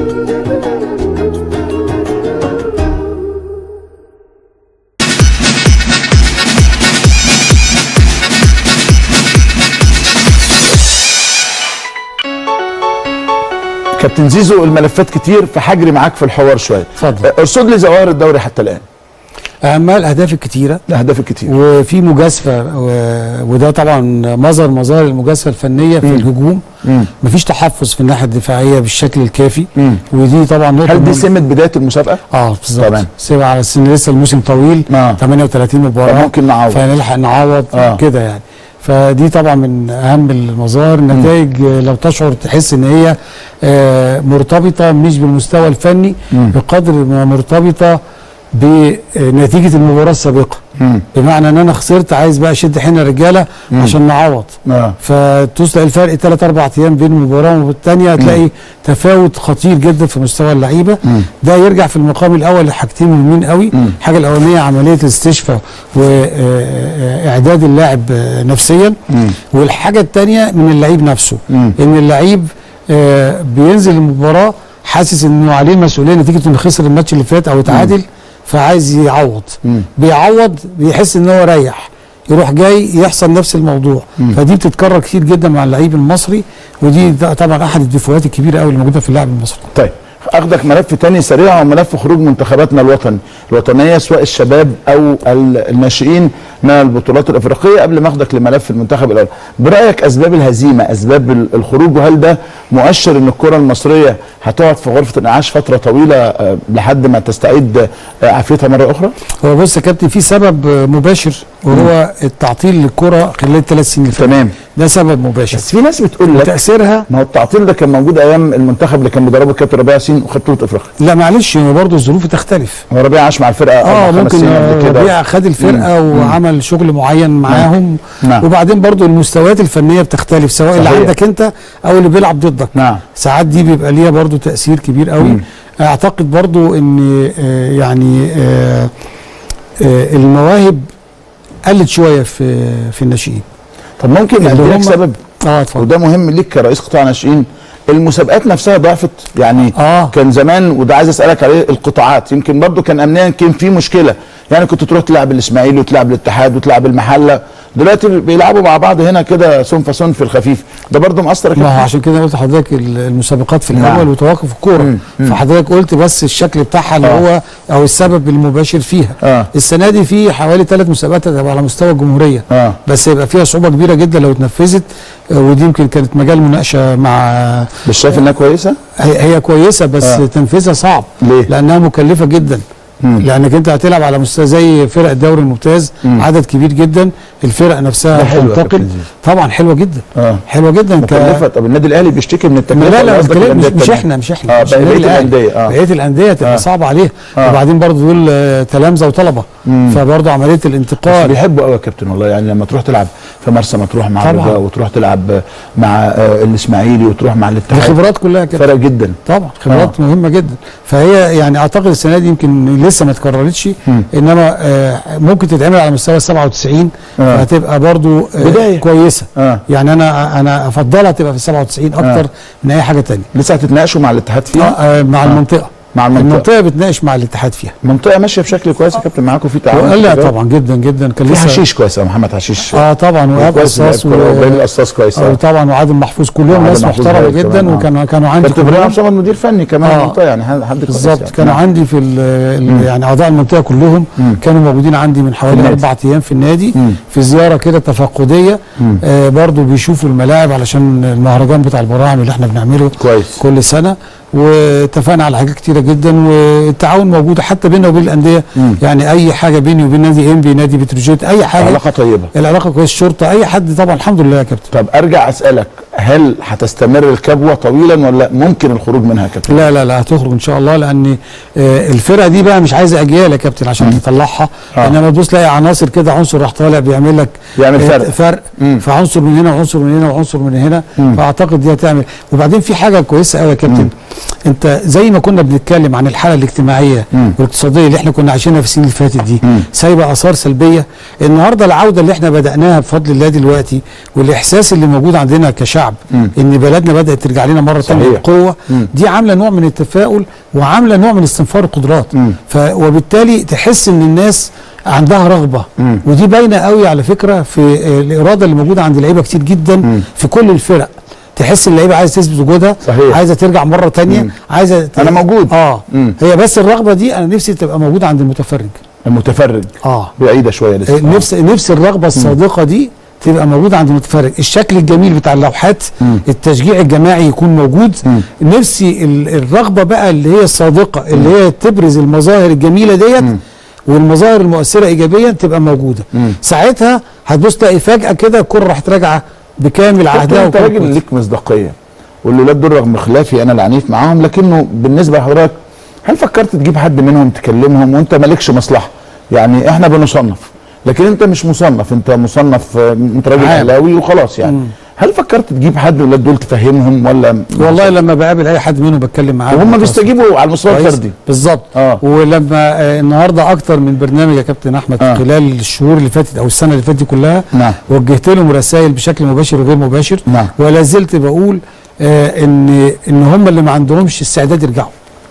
كابتن زيزو الملفات كتير فحجري معاك في الحوار شويه اتفضل. ارصد لي ظواهر الدوري حتى الان اهمها الاهداف الكتيره الاهداف الكتير وفي مجازفه و- وده طبعا مظهر مظاهر المجازفه الفنيه في الهجوم مم. مفيش تحفظ في الناحيه الدفاعيه بالشكل الكافي مم. ودي طبعا نقطه هل دي مهمة. سمه بدايه المسابقه؟ اه بالظبط تمام. سيبها على السن لسه الموسم طويل آه. 38 مباراه فممكن نعوض. فنلحق نعوض آه. كده يعني فدي طبعا من اهم المظاهر النتائج آه، لو تشعر تحس ان هي آه، مرتبطه مش بالمستوى الفني مم. بقدر ما مرتبطه بنتيجه المباراه السابقه مم. بمعنى ان انا خسرت عايز بقى اشد حين رجاله عشان نعوض اه فتلاقي الفرق ثلاث اربع ايام بين مباراه والثانيه هتلاقي تفاوت خطير جدا في مستوى اللعيبه مم. ده يرجع في المقام الاول لحاجتين مهمين قوي مم. الحاجه الاولانيه عمليه الاستشفاء واعداد اللاعب آه، نفسيا مم. والحاجه الثانيه من اللعيب نفسه مم. ان اللعيب آه، بينزل المباراه حاسس انه عليه مسؤوليه نتيجه انه خسر الماتش اللي فات او اتعادل فعايز يعوض مم. بيعوض بيحس ان هو ريح يروح جاي يحصل نفس الموضوع مم. فدي بتتكرر كتير جدا مع اللعيب المصري ودي ده طبعا احد الدفوات الكبيره قوي اللي موجوده في اللاعب المصري طيب اخدك ملف تاني سريع وملف خروج منتخباتنا الوطني الوطنيه سواء الشباب او ال- الناشئين من البطولات الافريقيه قبل ما اخدك لملف المنتخب الاول برايك اسباب الهزيمه اسباب ال- الخروج وهل ده مؤشر ان الكره المصريه هتقعد في غرفه الانعاش فتره طويله آه، لحد ما تستعيد آه، عافيتها مره اخرى هو بص يا كابتن في سبب آه، مباشر وهو التعطيل للكره خلال الثلاث سنين اللي فاتوا تمام ده سبب مباشر بس في ناس بتقول لك وتاثيرها ما هو التعطيل ده كان موجود ايام المنتخب اللي كان بيدربه الكابتن ربيع ياسين وخد بطوله افريقيا لا معلش هو برضه الظروف تختلف هو ربيع عاش مع الفرقه اه أربع، خمس ممكن سنين قبل آه، كده. ربيع خد الفرقه وعمل شغل معين معاهم نعم. وبعدين برضو المستويات الفنيه بتختلف سواء اللي صحيح. عندك انت او اللي بيلعب ضدك نعم ساعات دي بيبقى ليها برضو تاثير كبير قوي مم. اعتقد برضو ان آه، يعني آه، آه، المواهب قلت شويه في في الناشئين طب ممكن اللي ادي لك هم- سبب اه اتفضل وده مهم ليك كرئيس قطاع ناشئين المسابقات نفسها ضعفت يعني آه. كان زمان وده عايز اسالك عليه القطاعات يمكن برضو كان امنيا كان في مشكله يعني كنت تروح تلعب الاسماعيلي وتلعب الاتحاد وتلعب المحله دلوقتي بيلعبوا مع بعض هنا كده سون فاسون في الخفيف ده برضو مأثر يا ما هو كابتن؟ عشان كده قلت لحضرتك ال- المسابقات في نعم. الاول وتوقف الكوره مم. مم. فحضرتك قلت بس الشكل بتاعها اللي آه. هو او السبب المباشر فيها اه السنه دي في حوالي ثلاث مسابقات هتبقى على مستوى الجمهوريه اه بس يبقى فيها صعوبه كبيره جدا لو اتنفذت آه، ودي يمكن كانت مجال مناقشه مع مش شايف انها كويسه؟ هي هي كويسه بس آه. آه. تنفيذها صعب ليه؟ لانها مكلفه جدا مم. لانك انت هتلعب على مستوى زي فرق الدوري الممتاز مم. عدد كبير جدا الفرق ده نفسها حلو يا تنتقل كابتن زيزو. طبعا حلوه جدا اه حلوه جدا مكلفه طب النادي الاهلي بيشتكي من التكلفه لا لا ولا مش, قصدك الأندية مش, مش التانية؟ احنا مش احنا اه مش بقية النادي الأهلي. الأندية، اه. بقيه الانديه تبقى آه. صعبه عليها آه. وبعدين برضه دول آه، تلامذه وطلبه مم. فبرضه عمليه بس الانتقال بيحبوا قوي يا كابتن والله يعني لما تروح تلعب في مرسى مطروح مع طبعا. الرجاء وتروح تلعب مع آه، الاسماعيلي وتروح مع دي الاتحاد خبرات كلها كده فرق جدا طبعا خبرات آه. مهمه جدا فهي يعني اعتقد السنه دي يمكن لسه ما اتكررتش مم. انما آه ممكن تتعمل على مستوى ال 97 آه. فهتبقى برضو آه بداية. كويسه اه يعني انا انا افضلها تبقى في ال 97 اكتر آه. آه. من اي حاجه ثانيه لسه هتتناقشوا مع الاتحاد آه فيها آه مع آه. المنطقه مع المنطقه المنطقه بتناقش مع الاتحاد فيها المنطقه ماشيه بشكل كويس يا كابتن معاكم في تعاون لا كده؟ طبعا جدا جدا كان في لسه حشيش كويس يا محمد حشيش اه طبعا وإيهاب كويس لعيب قصاص كورة، وابراهيم و... القصاص كويس آه آه. طبعا وعادل محفوظ كلهم وعادل ناس محفوظ محترمه كويس جدا كمان، آه. وكانوا كانوا عندي كابتن ابراهيم كلهم عصام المدير فني كمان آه. المنطقه يعني حد كويس بالظبط يعني. كانوا نعم. عندي في ال ال يعني اعضاء المنطقه كلهم مم. كانوا موجودين عندي من حوالي النادي. اربع ايام في النادي مم. في زياره كده تفقديه مم. آه برضو بيشوفوا الملاعب علشان المهرجان بتاع البراعم اللي احنا بنعمله كويس كل سنه واتفقنا على حاجات كتيره جدا والتعاون موجود حتى بيننا وبين الانديه مم. يعني اي حاجه بيني وبين نادي انبي نادي بتروجيت اي حاجه علاقه طيبه العلاقه كويس شرطه اي حد طبعا الحمد لله يا كابتن طب ارجع اسالك هل هتستمر الكبوه طويلا ولا ممكن الخروج منها يا كابتن لا لا لا هتخرج ان شاء الله لان آه، الفرقه دي بقى مش عايزه اجيال يا كابتن عشان تطلعها آه. انما تبص تلاقي عناصر كده عنصر راح طالع بيعمل لك يعمل آه، فرق. فرق مم. فعنصر من هنا وعنصر من هنا وعنصر من هنا مم. فاعتقد دي هتعمل وبعدين في حاجه كويسه قوي يا كابتن انت زي ما كنا بنتكلم عن الحاله الاجتماعيه مم. والاقتصاديه اللي احنا كنا عايشينها في السنين اللي فاتت دي مم. سايبه اثار سلبيه النهارده العوده اللي احنا بداناها بفضل الله دلوقتي والاحساس اللي موجود عندنا كشعب مم. ان بلدنا بدات ترجع لنا مره ثانيه صحيح. بقوه مم. دي عامله نوع من التفاؤل وعامله نوع من استنفار القدرات مم. ف وبالتالي تحس ان الناس عندها رغبه مم. ودي باينه قوي على فكره في آه، الاراده اللي موجوده عند اللعيبه كتير جدا مم. في كل الفرق تحس اللعيبه عايزه تثبت وجودها صحيح. عايزه ترجع مره تانية مم. عايزه ت- أنا موجود. اه مم. هي بس الرغبه دي انا نفسي تبقى موجوده عند المتفرج المتفرج اه بعيده شويه لسه آه، نفس نفس الرغبه الصادقه دي تبقى موجوده عند المتفرج الشكل الجميل بتاع اللوحات مم. التشجيع الجماعي يكون موجود مم. نفسي ال- الرغبه بقى اللي هي الصادقه اللي هي تبرز المظاهر الجميله ديت مم. والمظاهر المؤثره ايجابيا تبقى موجوده مم. ساعتها هتبص تلاقي فجاه كده الكره راحت راجعه بكامل كابتن عهدها انت وكل راجل قوتها. ليك مصداقيه والولاد دول رغم خلافي انا العنيف معاهم لكنه بالنسبه لحضرتك هل فكرت تجيب حد منهم تكلمهم وانت مالكش مصلحه يعني احنا بنصنف لكن انت مش مصنف انت مصنف آه، انت راجل عام. اهلاوي وخلاص يعني مم. هل فكرت تجيب حد من الولاد دول تفهمهم ولا والله لما بقابل اي حد منهم بتكلم معاه وهم بالمتواصل. بيستجيبوا على المستوى كويس؟ الفردي بالظبط آه. ولما آه النهارده اكتر من برنامج يا كابتن احمد آه. خلال الشهور اللي فاتت او السنه اللي فاتت دي كلها نعم وجهت لهم رسائل بشكل مباشر وغير مباشر نعم. ولا زلت بقول آه ان ان هم اللي ما عندهمش استعداد يرجعوا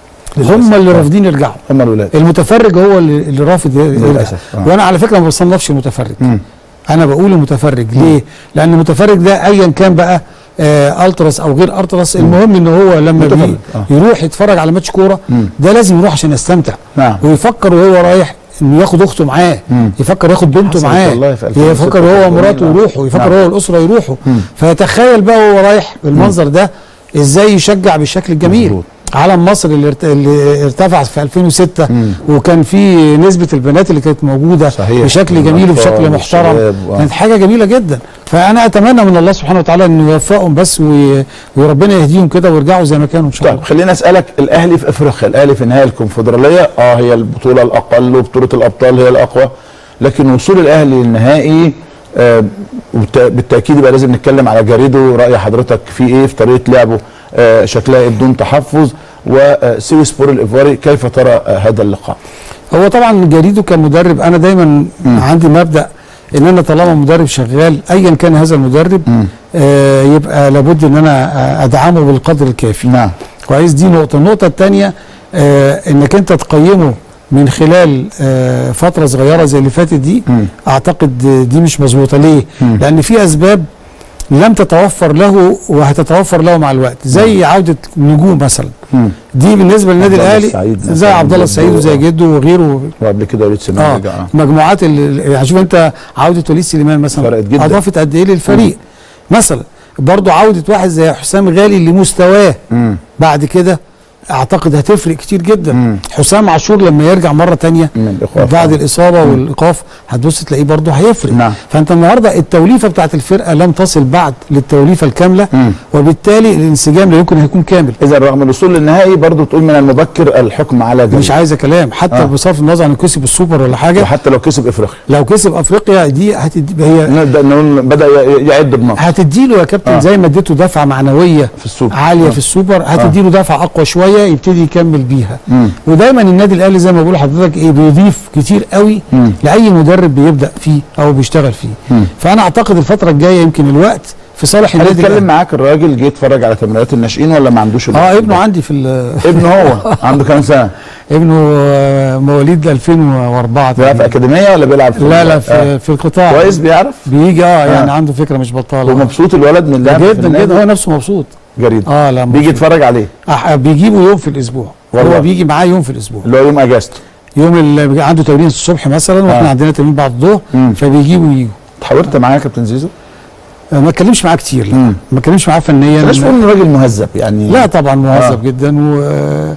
هم اللي آه. رافضين يرجعوا هم الولاد المتفرج هو اللي, اللي رافض يرجع للأسف، آه. وانا على فكره ما بصنفش المتفرج مم. انا بقول المتفرج ليه لان المتفرج ده ايا كان بقى آه التراس او غير التراس المهم ان هو لما متفرج، بي آه. يروح يتفرج على ماتش كوره مم. ده لازم يروح عشان يستمتع نعم ويفكر وهو رايح انه ياخد اخته معاه مم. يفكر ياخد بنته حصلت معاه والله في 2006 يفكر هو كانت ومراته جميلة. يروحوا يفكر نعم. هو والاسره يروحوا مم. فيتخيل بقى وهو رايح بالمنظر ده ازاي يشجع بالشكل الجميل مظبوط. علم مصر اللي, ارت... اللي ارتفع في 2006 مم. وكان في نسبه البنات اللي كانت موجوده صحيح. بشكل جميل والأطفال وبشكل محترم والشباب و- كانت حاجه جميله جدا فانا اتمنى من الله سبحانه وتعالى انه يوفقهم بس وي... وربنا يهديهم كده ويرجعوا زي ما كانوا ان شاء طيب الله خليني اسالك الاهلي في افريقيا الاهلي في نهائي الكونفدراليه اه هي البطوله الاقل وبطوله الابطال هي الاقوى لكن وصول الاهلي للنهائي آه وبالت- بالتاكيد يبقى لازم نتكلم على جاريدو راي حضرتك في ايه في طريقه لعبه آه شكلها إيه بدون تحفظ وسيوي سبور الايفواري كيف ترى آه هذا اللقاء هو طبعا جريدو كمدرب انا دايما عندي مبدا ان انا طالما مدرب شغال ايا كان هذا المدرب مم. آه يبقى لابد ان انا آه، ادعمه بالقدر الكافي نعم كويس دي نقطه النقطه الثانيه آه انك انت تقيمه من خلال آه فتره صغيره زي اللي فاتت دي مم. اعتقد آه، دي مش مظبوطه ليه مم. لان في اسباب لم تتوفر له وهتتوفر له مع الوقت زي عوده نجوم مثلا مم. دي بالنسبه للنادي عبد الله الاهلي السعيد زي مثلاً، عبد الله السعيد جده، وزي آه. جده وغيره وقبل كده وليد سليمان اه رجع آه. مجموعات ال- يعني شوف انت عوده وليد سليمان مثلا فرقت جدا. اضافت قد ايه للفريق مثلا برضو عوده واحد زي حسام غالي لمستواه مم. بعد كده اعتقد هتفرق كتير جدا مم. حسام عاشور لما يرجع مره تانية من الإيقاف. بعد آه. الاصابه والايقاف هتبص تلاقيه برضه هيفرق نعم. فانت النهارده التوليفه بتاعت الفرقه لم تصل بعد للتوليفه الكامله مم. وبالتالي الانسجام لا يمكن هيكون كامل اذا رغم الوصول للنهائي برضه تقول من المبكر الحكم على جاريدو مش عايزه كلام حتى آه. بصرف النظر عن كسب السوبر ولا حاجه وحتى لو كسب افريقيا لو كسب افريقيا دي هتدي هي نبدا نقول بدا ي- يعد بنقط هتديله يا كابتن آه. زي ما اديته دفعه معنويه في السوبر عاليه آه. في السوبر هتديله دفعه اقوى شويه يبتدي يكمل بيها مم. ودايما النادي الاهلي زي ما بقول لحضرتك ايه بيضيف كتير قوي مم. لاي مدرب بيبدا فيه او بيشتغل فيه مم. فانا اعتقد الفتره الجايه يمكن الوقت في صالح النادي هنتكلم الأهلي. معاك الراجل جه يتفرج على تمرينات الناشئين ولا ما عندوش الوقت اه ابنه ده؟ عندي في ال- ابنه هو عنده كام سنه؟ ابنه آه، مواليد 2004 بيلعب في تقريباً. اكاديميه ولا بيلعب في لا لا في, آه. في القطاع كويس بيعرف بيجي اه يعني آه. عنده فكره مش بطاله ومبسوط الولد من اللعب في جدا النادي؟ جدا هو نفسه مبسوط جريد اه لا بيجي مبسوط. يتفرج عليه أح- بيجيبه يوم في الاسبوع والله. هو بيجي معاه يوم في الاسبوع اللي هو يوم اجازته يوم اللي بيبقى عنده تمرين الصبح مثلا واحنا آه. عندنا تمرين بعد الظهر مم. فبيجيبوا ويجوا اتحاورت معاه يا كابتن زيزو؟ آه، ما اتكلمش معاه كتير لا مم. ما اتكلمش معاه فنيا بلاش تقول انه راجل مهذب يعني لا طبعا مهذب آه. جدا و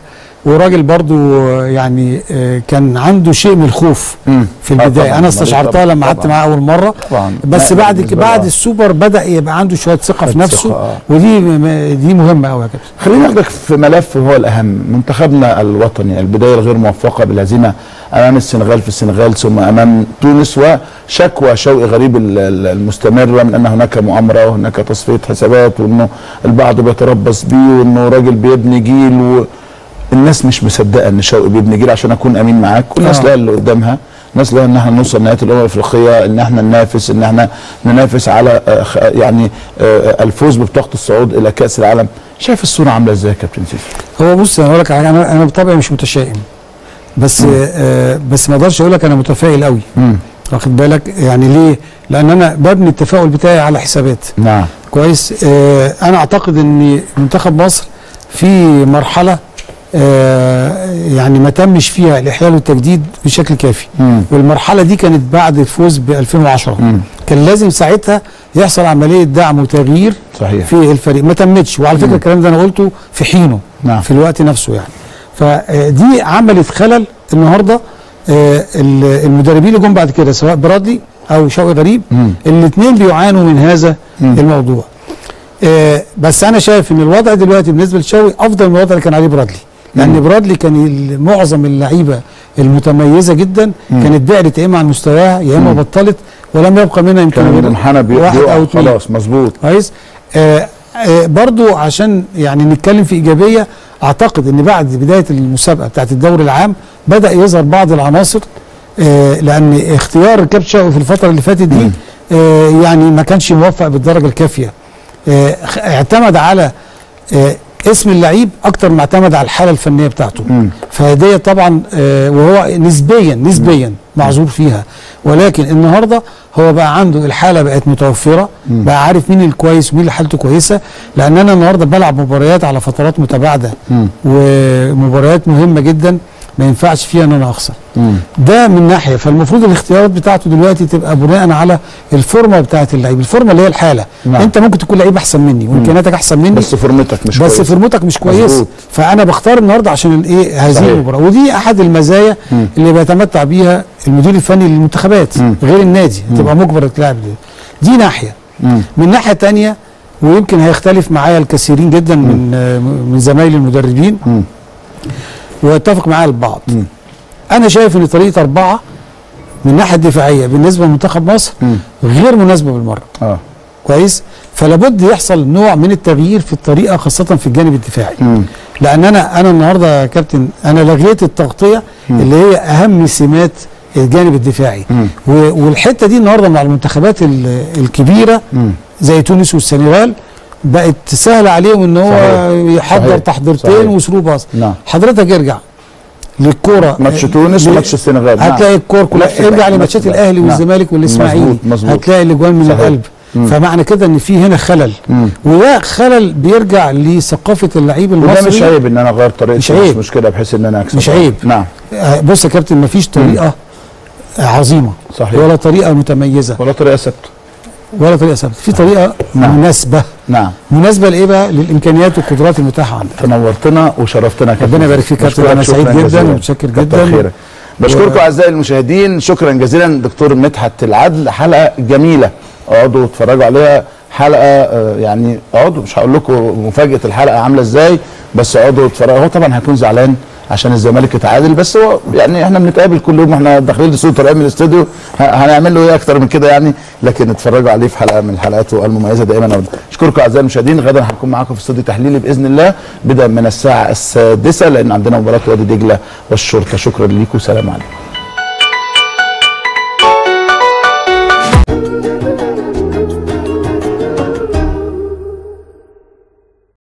وراجل برضو آه، يعني آه، كان عنده شيء من الخوف مم. في آه البدايه طبعاً، انا طبعاً، استشعرتها لما قعدت طبعاً. معاه اول مره طبعاً. بس لا، بعد بالنسبة بعد له. السوبر بدا يبقى عنده شويه ثقه في شوية نفسه ثقة، آه. ودي م- دي مهمه قوي يا كابتن خلينا ناخدك في ملف هو الاهم منتخبنا الوطني البدايه الغير موفقه بالهزيمه امام السنغال في السنغال ثم امام تونس وشكوى شوقي غريب ال- ال- المستمره من ان هناك مؤامره وهناك تصفيه حسابات وانه البعض بيتربص بيه وانه راجل بيبني جيل و الناس مش مصدقه ان شوقي بيبني جيل عشان اكون امين معاك والناس آه. لها اللي قدامها الناس لها ان احنا نوصل نهايه الامم الافريقيه ان احنا ننافس ان احنا ننافس على آه، خ- يعني آه، الفوز ببطاقه الصعود الى كاس العالم شايف الصوره عامله ازاي يا كابتن سيسي هو بص انا اقول لك على حاجة، انا انا بطبعي مش متشائم بس آه بس ما اقدرش اقول لك انا متفائل قوي مم. واخد بالك يعني ليه لان انا ببني التفاؤل بتاعي على حسابات نعم كويس آه انا اعتقد ان منتخب مصر في مرحله آه يعني ما تمش فيها الاحلال والتجديد بشكل كافي مم. والمرحله دي كانت بعد الفوز ب 2010 مم. كان لازم ساعتها يحصل عمليه دعم وتغيير صحيح في الفريق ما تمتش وعلى فكره الكلام ده انا قلته في حينه نعم. في الوقت نفسه يعني فدي عملت خلل النهارده آه، ال- المدربين اللي جم بعد كده سواء برادلي او شوقي غريب مم. الاثنين بيعانوا من هذا مم. الموضوع آه، بس انا شايف ان الوضع دلوقتي بالنسبه لشوقي افضل من الوضع اللي كان عليه برادلي لان مم. برادلي كان ال- معظم اللعيبه المتميزه جدا مم. كانت بعدت يا اما عن مستواها يا اما مم. بطلت ولم يبقى منها يمكن كان غير المنحنى بي- واحد بيقع او اثنين خلاص مظبوط كويس آه آه برضو عشان يعني نتكلم في ايجابيه اعتقد ان بعد بدايه المسابقه بتاعت الدوري العام بدا يظهر بعض العناصر آه لان اختيار الكابتن شوقي في الفتره اللي فاتت دي آه يعني ما كانش موفق بالدرجه الكافيه آه خ- اعتمد على آه اسم اللعيب اكتر ما اعتمد على الحاله الفنيه بتاعته مم. فدي طبعا آه وهو نسبيا نسبيا معذور فيها ولكن النهارده هو بقى عنده الحاله بقت متوفره مم. بقى عارف مين الكويس ومين اللي حالته كويسه لان انا النهارده بلعب مباريات على فترات متباعده مم. ومباريات مهمه جدا ما ينفعش فيها ان انا اخسر مم. ده من ناحيه فالمفروض الاختيارات بتاعته دلوقتي تبقى بناء على الفورمه بتاعت اللعيب الفورمه اللي هي الحاله نعم. انت ممكن تكون لعيب احسن مني وامكانياتك احسن مني بس فورمتك مش بس كويسة. فورمتك مش كويس مظبوط. فانا بختار النهارده عشان الايه هذه صحيح. المباراه ودي احد المزايا مم. اللي بيتمتع بيها المدير الفني للمنتخبات مم. غير النادي تبقى مجبر تلعب دي دي ناحيه مم. من ناحيه تانية ويمكن هيختلف معايا الكثيرين جدا من آه، من زمايلي المدربين مم. ويتفق معايا البعض مم. انا شايف ان طريقه اربعه من الناحيه الدفاعيه بالنسبه لمنتخب مصر مم. غير مناسبه بالمره اه كويس فلابد يحصل نوع من التغيير في الطريقه خاصه في الجانب الدفاعي مم. لان انا انا النهارده يا كابتن انا لغيت التغطيه اللي هي اهم سمات الجانب الدفاعي مم. و- والحته دي النهارده مع المنتخبات ال- الكبيره مم. زي تونس والسنغال بقت سهل عليهم ان هو صحيح. يحضر صحيح. تحضيرتين صحيح. وثرو باص نعم. حضرتك ارجع للكوره ماتش تونس ل- وماتش السنغال نعم. هتلاقي الكوره كلها نفس ارجع الوقت، لماتشات نفس الوقت. الاهلي نعم. والزمالك والاسماعيلي مظبوط، مظبوط. هتلاقي الاجوان من صحيح. القلب مم. فمعنى كده ان في هنا خلل مم. وده خلل بيرجع لثقافه اللعيب وده المصري مش عيب ان انا اغير طريقتي مش عيب. مشكله بحيث ان انا اكسب مش عيب. نعم آه، بص يا كابتن مفيش طريقه عظيمه صحيح. ولا طريقه متميزه ولا طريقه ثابته ولا طريقه ثابته في طريقه نعم. مناسبه نعم مناسبه لايه بقى للامكانيات والقدرات المتاحه عندك تنورتنا وشرفتنا يا كابتن ربنا يبارك فيك يا كابتن. بشكرك أنا سعيد شكراً جداً جزيلاً. ومتشكر كتر جداً. خيرك بشكركم اعزائي المشاهدين شكرا جزيلا دكتور مدحت العدل حلقه جميله اقعدوا اتفرجوا عليها حلقه آه، يعني اقعدوا مش هقول لكم مفاجاه الحلقه عامله ازاي بس اقعدوا اتفرجوا هو طبعا هيكون زعلان عشان الزمالك اتعادل بس هو يعني احنا بنتقابل كل يوم احنا داخلين الاستوديو طالعين من الاستوديو ه- هنعمل له ايه اكتر من كده يعني لكن اتفرجوا عليه في حلقه من حلقاته المميزه دائما أبداً. اشكركم اعزائي المشاهدين غدا هكون معاكم في استوديو تحليلي باذن الله بدا من الساعه السادسه لان عندنا مباراه وادي دجله والشرطه شكرا ليكم سلام عليكم